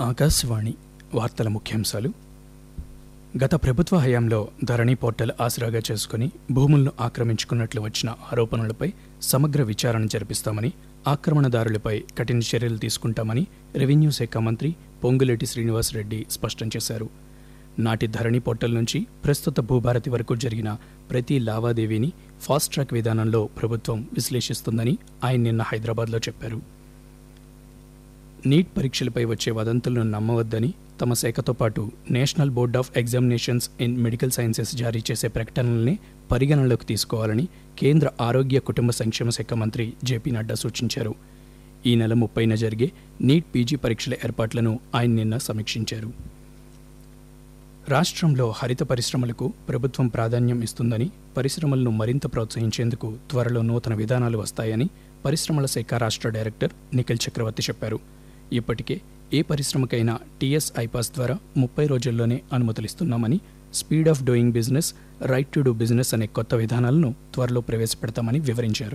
ఆకాశవాణి వార్తల ముఖ్యాంశాలు గత ప్రభుత్వ హయాంలో ధరణి పోర్టల్ ఆసరాగా చేసుకుని భూములను ఆక్రమించుకున్నట్లు వచ్చిన ఆరోపణలపై సమగ్ర విచారణ జరిపిస్తామని ఆక్రమణదారులపై కఠిన చర్యలు తీసుకుంటామని రెవెన్యూ శాఖ మంత్రి పొంగులేటి శ్రీనివాసరెడ్డి స్పష్టం చేశారు నాటి ధరణి పోర్టల్ నుంచి ప్రస్తుత భూభారతి వరకు జరిగిన ప్రతి లావాదేవీని ఫాస్ట్ ట్రాక్ విధానంలో ప్రభుత్వం విశ్లేషిస్తుందని ఆయన నిన్న హైదరాబాద్లో చెప్పారు నీట్ పరీక్షలపై వచ్చే వదంతులను నమ్మవద్దని తమ శాఖతో పాటు national board of examinations in medical sciences జారీ చేసే ప్రకటనల్ని పరిగణనలోకి తీసుకోవాలని కేంద్ర ఆరోగ్య కుటుంబ సంక్షేమ శాఖ మంత్రి జేపీ నడ్డా సూచించారు ఈ నెల ముప్పైన జరిగే నీట్ పీజీ పరీక్షల ఏర్పాట్లను ఆయన నిన్న సమీక్షించారు రాష్ట్రంలో హరిత పరిశ్రమలకు ప్రభుత్వం ప్రాధాన్యం ఇస్తుందని పరిశ్రమలను మరింత ప్రోత్సహించేందుకు త్వరలో నూతన విధానాలు వస్తాయని పరిశ్రమల శాఖ రాష్ట్ర డైరెక్టర్ నిఖిల్ చక్రవర్తి చెప్పారు ఇప్పటికే ఏ పరిశ్రమకైనా టీఎస్ ఐపాస్ ద్వారా ముప్పై రోజుల్లోనే అనుమతులిస్తున్నామని speed of doing business right to do business అనే కొత్త విధానాలను త్వరలో ప్రవేశపెడతామని వివరించారు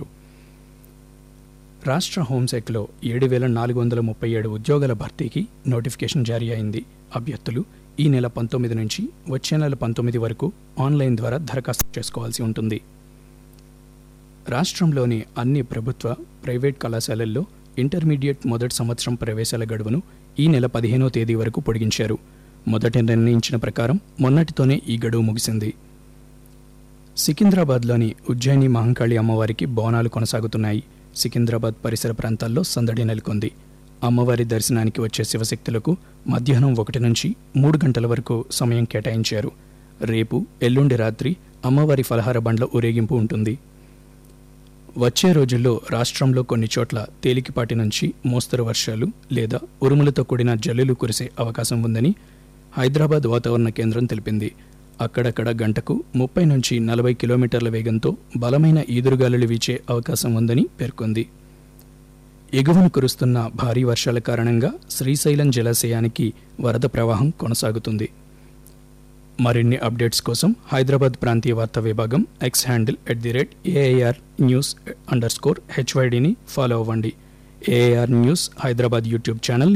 రాష్ట్ర హోంశాఖలో ఏడు వేల నాలుగు వందల ముప్పై ఏడు ఉద్యోగాల భర్తీకి నోటిఫికేషన్ జారీ అయింది అభ్యర్థులు ఈ నెల పంతొమ్మిది నుంచి వచ్చే నెల పంతొమ్మిది వరకు ఆన్లైన్ ద్వారా దరఖాస్తు చేసుకోవాల్సి ఉంటుంది రాష్ట్రంలోని అన్ని ప్రభుత్వ ప్రైవేట్ కళాశాలల్లో ఇంటర్మీడియట్ మొదటి సంవత్సరం ప్రవేశాల గడువును ఈ నెల పదిహేనో తేదీ వరకు పొడిగించారు మొదట నిర్ణయించిన ప్రకారం మొన్నటితోనే ఈ గడువు ముగిసింది సికింద్రాబాద్లోని ఉజ్జయిని మహంకాళి అమ్మవారికి బోనాలు కొనసాగుతున్నాయి సికింద్రాబాద్ పరిసర ప్రాంతాల్లో సందడి నెలకొంది అమ్మవారి దర్శనానికి వచ్చే శివశక్తులకు మధ్యాహ్నం ఒకటి నుంచి మూడు గంటల వరకు సమయం కేటాయించారు రేపు ఎల్లుండి రాత్రి అమ్మవారి ఫలహార బండ్ల ఊరేగింపు ఉంటుంది వచ్చే రోజుల్లో రాష్ట్రంలో కొన్ని చోట్ల తేలికపాటి నుంచి మోస్తరు వర్షాలు లేదా ఉరుములతో కూడిన జల్లులు కురిసే అవకాశం ఉందని హైదరాబాద్ వాతావరణ కేంద్రం తెలిపింది అక్కడక్కడ గంటకు ముప్పై నుంచి నలభై కిలోమీటర్ల వేగంతో బలమైన ఈదురుగాలులు వీచే అవకాశం ఉందని పేర్కొంది ఎగువను కురుస్తున్న భారీ వర్షాల కారణంగా శ్రీశైలం జలాశయానికి వరద ప్రవాహం కొనసాగుతుంది మరిన్ని అప్డేట్స్ కోసం హైదరాబాద్ ప్రాంతీయ వార్తా విభాగం X handle at the rate AIR news underscore హెచ్వైడిని ఫాలో అవ్వండి AIR news Hyderabad YouTube channel